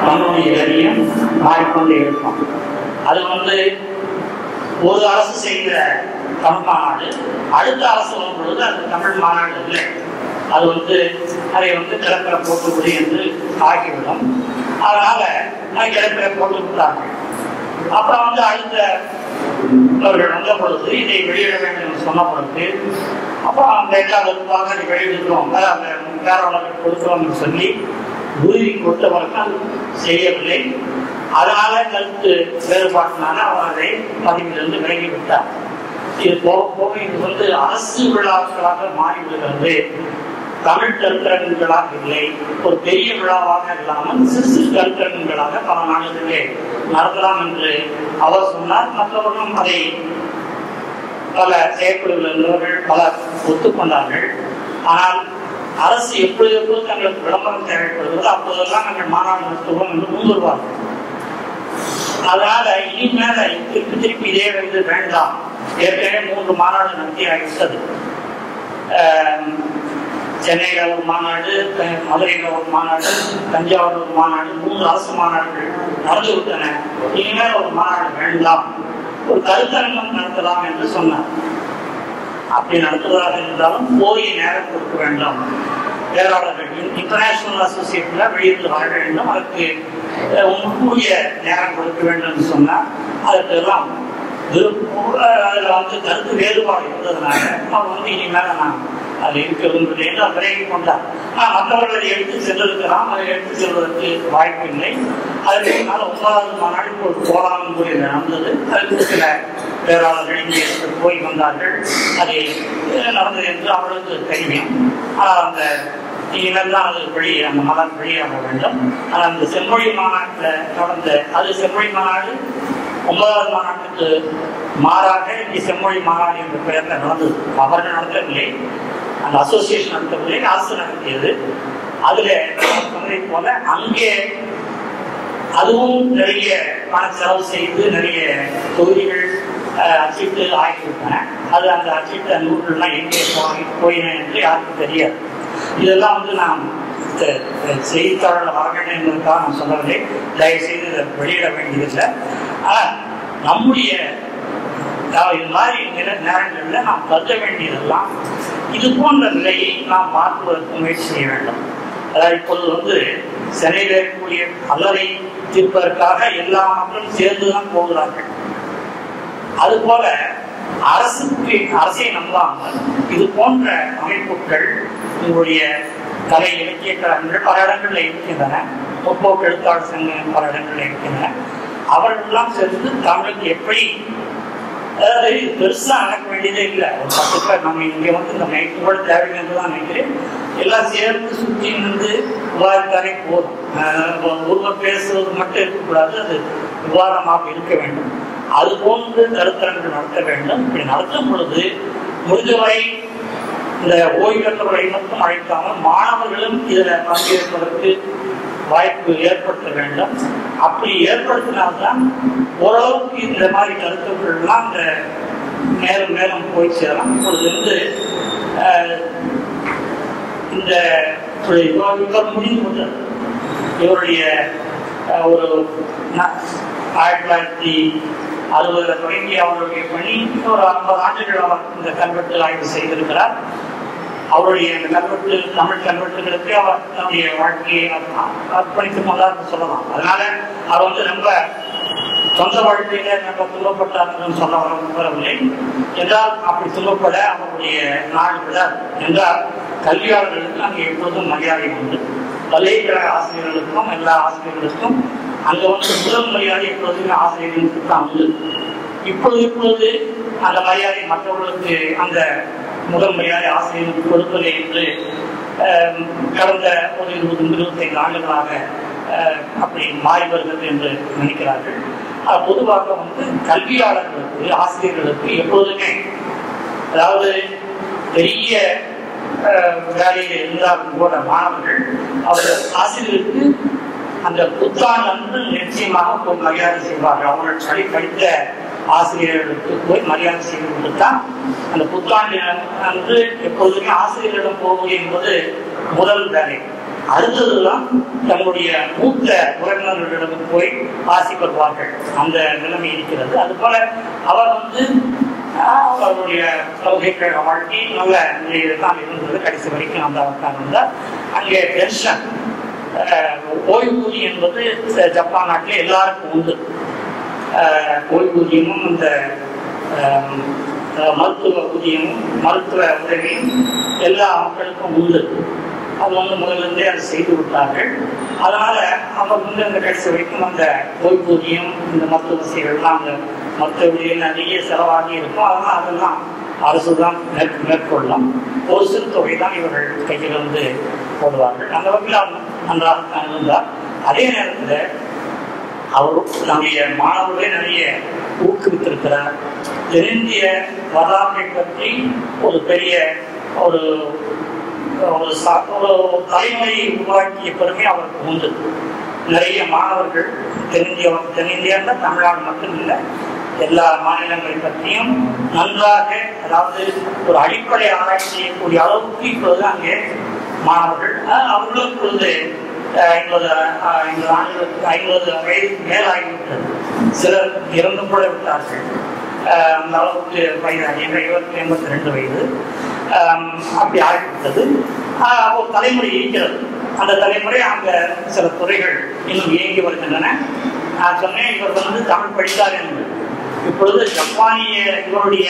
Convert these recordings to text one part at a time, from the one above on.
தமிழுடைய இலக்கியம் மாறிக்கொண்டே இருக்கும் அது வந்து ஒரு அரசு செய்கிற தமிழ் மாநாடு அடுத்த அரசு வரும் பொழுது அது தமிழ் மாநாடு இல்லை அது வந்து அதை வந்து கிடப்பில போட்டுவிடு என்று ஆகிவிடும் அதனால அது கிடப்பில போட்டு விட்டார்கள் அப்புறம் வந்து அடுத்த அவர்கள் வந்த பொழுது இதை வெளியிட வேண்டும் என்று சொன்ன பொழுது அப்போ அந்த எல்லாருக்காக இதை வெளியிடுகிறோம் அதாவது அந்த பேரவர்களுக்கு கொடுக்கிறோம் என்று சொல்லி உறுதி கொடுத்தவர்கள் செய்யவில்லை அதனால கருத்து வேறுபாட்டினால அவர் அதை பதவியிலிருந்து விலகி விட்டார் இது போக போக இது வந்து அரசு விழாக்களாக மாறிவிடுகிறது தமிழ் கருத்தரங்குகளாக இல்லை ஒரு பெரிய விழாவாக இல்லாமல் சிறு சிறு கருத்தரங்குகளாக பல நாடுகளிலே நடத்தலாம் என்று அவர் சொன்னார் மற்றவர்களும் அதை பல செயற்குழுவில் இருந்தவர்கள் பலர் ஒத்துக்கொண்டார்கள் ஆனால் அரசு எப்பொழுது எப்பொழுது தங்களுக்கு விளம்பரம் தேவைப்படுகிறதோ அப்போதெல்லாம் நாங்கள் மாநாடு நடத்துவோம் என்று முன் வருவார்கள் அதனால இனிமேல திருப்பி திருப்பி இதே இது வேண்டாம் ஏற்கனவே மூன்று மாநாடு நடத்தி ஆகிவிட்டது ஆம், சென்னையில ஒரு மாநாடு த- மதுரையில ஒரு மாநாடு தஞ்சாவூர் ஒரு மாநாடு மூன்று அரசு மாநாடுகள் நடந்து விட்டன இனிமேல் ஒரு மாநாடு வேண்டாம் ஒரு கருத்தரங்கம் நடத்தலாம் என்று சொன்னார் அப்படி நடத்துவதாக இருந்தாலும் போதிய நேரம் கொடுக்க வேண்டும் பேராளர்கள் இன்டர்நேஷனல் அசோசியேஷன்ல வெளியிட்டு வர வேண்டும் அதுக்கு அஹ், உரிய நேரம் கொடுக்க வேண்டும் என்று சொன்னார் அதுக்கு எல்லாம் விருப்பம், அஹ், அதுல வந்து கருத்து வேறுபாடு இருந்ததுனால அவர் வந்து இனிமேல நான் அது இருக்க விரும்பவில்லை என்று அவர் விலகி கொண்டார் ஆனால் மற்றவர்கள் அதை எடுத்து சென்றிருக்கலாம் அதை எடுத்து செல்வதற்கு வாய்ப்பு இல்லை அதற்கு முன்னால் ஒன்பதாவது மாநாடு ஒரு போராடும் போய் நடந்தது அதற்கு சில பேராளர்கள் இங்கே போய் வந்தார்கள் அது அஹ், நடந்தது என்று அவர்களுக்கு தெரியும் ஆனால் அந்த இனிமேல் தான் அது வெளியே அந்த மலர் வெளியாக வேண்டும் ஆனால் அந்த செம்மொழி மாநாட்டில் நடந்த அது செம்மொழி மாநாடு ஒன்பதாவது மாநாட்டுக்கு மாறாக இங்கே செம்மொழி மாநாடு என்ற பெயர்ல நடந்தது அவர்கள் நடத்தவில்லை அந்த அசோசியேஷன் நடத்தவில்லை அரசு நடத்தியது அதுல நான் சொன்னதை போல அங்கே அதுவும் நிறைய பண செலவு செய்து நிறைய தொகுதிகள் அஹ், அச்சிட்டு ஆகிவிட்டன அது அந்த அச்சிட்ட நூல்கள்லாம் எங்கே போய் போயின என்று யாருக்கும் தெரியாது இதெல்லாம் வந்து நாம் த- த- செய்தித்தாளில் வர வேண்டும் என்பதற்காக நான் சொல்லவில்லை தயவு செய்து இதை வெளியிட வேண்டியதில்லை ஆனால் நம்முடைய அதாவது இது மாதிரி நில நேரங்களில் நாம் கருத வேண்டியதெல்லாம் இது போன்ற நிலையை நாம் மாற்றுவதற்கு முயற்சி செய்ய வேண்டும் அதாவது இப்பொழுது வந்து சென்னையில் இருக்கக்கூடிய அல்லலை தீர்ப்பதற்காக எல்லா மக்களும் சேர்ந்துதான் போகிறார்கள் அதுபோல அரசுக்கு அரசை நம்பாமல் இது போன்ற அமைப்புகள் உங்களுடைய கலை இலக்கிய கழகங்கள் பல இடங்களில் இருக்கின்றன முற்போக்கு எழுத்தாளர் சங்கம் பல இடங்களில் இருக்கின்றன அவர்களெல்லாம் சேர்ந்து தமிழுக்கு எப்படி அதாவது இது பெருசா நடக்க வேண்டியதே இல்லை ஒரு பத்து பேர் நம்ம இங்க வந்து இந்த மைக்கு கூட தேவையில்லை என்று தான் நினைக்கிறேன் எல்லாம் சேர்ந்து சுற்றி நின்று விவாதித்தாலே போதும் அஹ் ஒருவர் பேசுவது மட்டும் இருக்கக்கூடாது அது விவாதமாக இருக்க வேண்டும் அது போன்று கருத்தரங்கு நடத்த வேண்டும் இப்படி நடத்தும் பொழுது முடிந்தவரை இந்த ஓய்வு பெற்றவர்களை மட்டும் அழைக்காமல் மாணவர்களும் இதுல பங்கேற்பதற்கு வாய்ப்பு ஏற்படுத்த வேண்டும் அப்படி ஏற்படுத்தினால்தான் ஓரளவுக்கு இந்த மாதிரி கருத்துக்கள் எல்லாம் இந்த மேலும் மேலும் போய் சேரலாம் இப்பொழுது வந்து அஹ், இந்த இவர் இவர் முடிந்து விட்டது இவருடைய அஹ், ஒரு ந- ஆயிரத்தி தொள்ளாயிரத்தி அறுபதுல தொடங்கி அவருடைய பணி ஒரு ஐம்பது ஆண்டுகள் அவர் இந்த கல்வெட்டு ஆய்வு செய்திருக்கிறார் அவருடைய இந்த கல்வெட்டு தமிழ் கல்வெட்டுகளுக்கு அவர் தன்னுடைய வாழ்க்கையை அர்ப்ப- அர்ப்பணித்துக் கொண்டார்னு சொல்லலாம் அதனால அவர் வந்து ரொம்ப சொந்த வாழ்க்கையில ரொம்ப துன்பப்பட்டார் என்று சொல்ல வர- வரவில்லை என்றால் அப்படி துன்பப்பட அவருடைய நாள் விட என்றால் கல்வியாளர்களுக்கு அங்கே எப்பொழுதும் மரியாதை உண்டு பல்கலைக்கழக ஆசிரியர்களுக்கும் எல்லா ஆசிரியர்களுக்கும் அங்க வந்து முதல் மரியாதை எப்பொழுதுமே ஆசிரியர்களுக்கு தான் உண்டு இப்பொழுது இப்பொழுது அந்த மரியாதை மற்றவர்களுக்கு அந்த முதல் மரியாதை ஆசிரியர்களுக்கு கொடுப்பதில்லை என்று அஹ், கடந்த ஒரு இருபது இருபத்தைந்து ஆண்டுகளாக அஹ், அப்படி மாறி வருகிறது என்று நினைக்கிறார்கள் அஹ், பொதுவாக வந்து கல்வியாளர்களுக்கு ஆசிரியர்களுக்கு எப்பொழுதுமே அதாவது பெரிய அஹ், வேலையில் இருந்தாலும் கூட மாணவர்கள் அவர்கள் ஆசிரியருக்கு அந்த புத்தாண்டு அன்று நிச்சயமாக போய் மரியாதை செய்வார்கள் அவர்கள் சொல்லி படித்த ஆசிரியர்களுக்கு போய் மரியாதை செய்து கொடுத்தான் அந்த புத்தாண்டு அன்று எப்பொழுதுமே ஆசிரியர்களிடம் போவது என்பது முதல் வேலை அடுத்ததுதான் தங்களுடைய மூத்த உறவினர்களிடம் போய் ஆசி பெறுவார்கள் அந்த நிலைமை இருக்கிறது அதுபோல அவர் வந்து ஆஹ், அவருடைய பல்கலைக்கழக வாழ்க்கை நல்ல நிலையில் தான் இருந்தது கடைசி வரைக்கும் அந்த அவர் இருந்தார் அங்கே பென்ஷன் ஆஹ், ஓய்வூதியம் என்பது ச- ஜப்பான் நாட்டில் எல்லாருக்கும் உண்டு ஆஹ், ஓய்வூதியமும் இந்த ஆஹ், ஆஹ், மருத்துவ ஊதியமும் மருத்துவ உதவியும் எல்லா மக்களுக்கும் உண்டு அது வந்து முதலிருந்தே அதை செய்து விட்டார்கள் அதனால அவர் வந்து அந்த கடைசி வரைக்கும் அந்த ஓய்வூதியம் இந்த மருத்துவ வசதிகள்லாம் அந்த மருத்துவ நிறைய செலவாகி இருக்கும் அதெல்லாம் அதெல்லாம் அரசு தான் மேற் மேற்கொள்ளலாம் ஒரு சிறு தொகை தான் இவர்கள் கையில் வந்து போடுவார்கள் அந்த வகையில் அவர் நன்றாக தான் இருந்தார் அதே நேரத்தில் அவர் நம்முடைய மாணவர்களே நிறைய ஊக்குவித்திருக்கிறார் தென்னிந்திய வரலாற்றை பற்றி ஒரு பெரிய ஒரு ஒரு சா- ஒரு தலைமுறையை உருவாக்கிய பெருமை அவருக்கு உண்டு நிறைய மாணவர்கள் தென்னிந்தியா தென்னிந்தியா இருந்தால் தமிழ்நாடு மட்டும் இல்லை எல்லா மாநிலங்களை பற்றியும் நன்றாக அதாவது ஒரு அடிப்படை ஆராய்ச்சி செய்யக்கூடிய அளவுக்கு இப்பொழுது அங்கே மாணவர்கள் அஹ், அவர்களும் இப்பொழுது அஹ், ஐம்பது அஹ், ஐம்பது ஆண்டுகளுக்கு ஐம்பது வயதுக்கு மேலாகிவிட்டது சிலர் இறந்து கூட விட்டார்கள் அஹ், அந்த அளவுக்கு வயது இருபத்தி எண்பத்தி ரெண்டு வயது ஆம், அப்படி ஆகிவிட்டது ஆஹ், ஒரு தலைமுறை இருக்கிறது அந்த தலைமுறை அங்க சில துறைகள் இன்னும் இயங்கி வருகின்றன நான் சொன்னேன் இவர் வந்து தமிழ் படித்தார் என்று இப்பொழுது ஜப்பானிய இவருடைய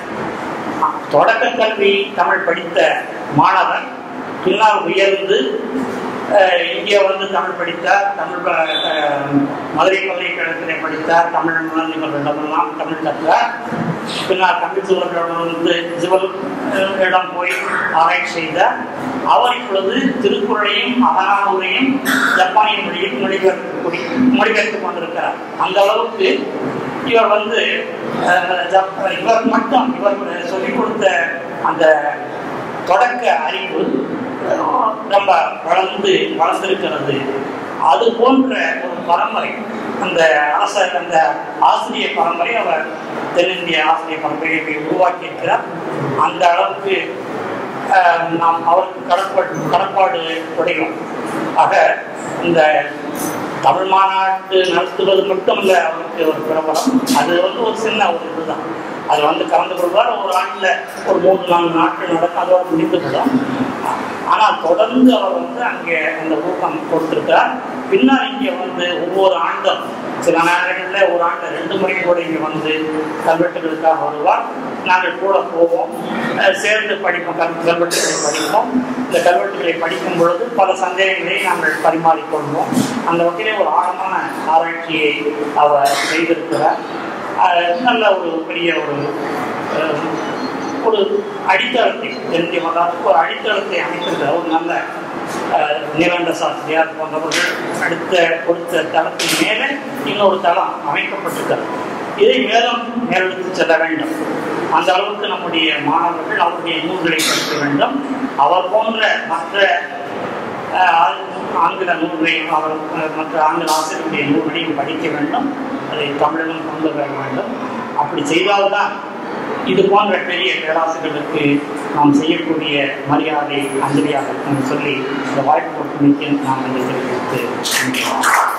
தொடக்க கல்வி தமிழ் படித்த மாணவர் பின்னால் உயர்ந்து அஹ், இங்கே வந்து தமிழ் படித்தார் தமிழ் ப- அஹ், மதுரை பல்கலைக்கழகத்திலே படித்தார் தமிழ் நிபுணர்களிடமெல்லாம் தமிழ் கற்றார் பின்னால் தமிழ் சிவர்களிடம் வந்து சிவல் அஹ், இடம் போய் ஆராய்ச்சி செய்தார் அவர் இப்பொழுது திருக்குறளையும் அகநானூரையும் ஜப்பானிய மொழியில் மொழிபெயர்க்கக்கூடிய மொழிபெயர்த்துக் கொண்டிருக்கிறார் அந்த அளவுக்கு இவர் வந்து அஹ், ஜப்- இவர் மட்டும் இவர் சொல்லிக் கொடுத்த அந்த தொடக்க அறிவு அஹ், ரொம்ப வளர்ந்து வளர்ந்திருக்கிறது அது போன்ற ஒரு பரம்பரை அந்த அரச அந்த ஆசிரியர் பரம்பரை அவர் தென்னிந்திய ஆசிரியர் பரம்பரையை உருவாக்கியிருக்கிறார் அந்த அளவுக்கு அஹ், நாம் அவருக்கு கடப்பாடு கடப்பாடு உடையும் ஆக இந்த தமிழ் மாநாட்டு நடத்துவது மட்டும் இல்லை அவருக்கு ஒரு பிரபலம் அது வந்து ஒரு சின்ன ஒரு இதுதான் அது வந்து கலந்து கொள்வார் ஒரு ஆண்டில் ஒரு மூன்று நான்கு நாட்கள் நடக்கும் அதோட முடிந்து விடும் ஆனால் தொடர்ந்து அவர் வந்து அங்கே அந்த ஊக்கம் கொடுத்திருக்கிறார் பின்னால் இங்கே வந்து ஒவ்வொரு ஆண்டும் சில நேரங்களில் ஒரு ஆண்டு ரெண்டு முறை கூட இங்கே வந்து கல்வெட்டுகளுக்காக வருவார் நாங்கள் கூட போவோம் அஹ் சேர்ந்து படிப்போம் கல் கல்வெட்டுகளை படிப்போம் இந்த கல்வெட்டுகளை படிக்கும் பொழுது பல சந்தேகங்களை நாங்கள் பரிமாறிக்கொள்வோம் அந்த வகையிலே ஒரு ஆழமான ஆராய்ச்சியை அவர் செய்திருக்கிறார் அஹ் நல்ல ஒரு பெரிய ஒரு அஹ், ஒரு அடித்தளத்தை தென்னிய வரலாற்றுக்கு ஒரு அடித்தளத்தை அமைத்திருக்கிற ஒரு நல்ல அஹ், நிலண்ட சாஸ்திரியார் போன்றவர்கள் அடுத்த கொடுத்த தளத்தின் மேலே இன்னொரு தளம் அமைக்கப்பட்டிருக்கிறது இதை மேலும் மேலெடுத்து செல்ல வேண்டும் அந்த அளவுக்கு நம்முடைய மாணவர்கள் அவருடைய நூல்களை படிக்க வேண்டும் அவர் போன்ற மற்ற அஹ், ஆ- ஆங்கில நூல்களையும் அவர் அஹ், மற்ற ஆங்கில ஆசிரியருடைய நூல்களையும் படிக்க வேண்டும் அதை தமிழிலும் கொண்டு வர வேண்டும் அப்படி செய்தால்தான் இது போன்ற பெரிய பேராசிரியர்களுக்கு நாம் செய்யக்கூடிய மரியாதை அஞ்சலியாக இருக்கும் சொல்லி இந்த வாய்ப்பு கொடுத்து நாம் இந்த தெரிவித்து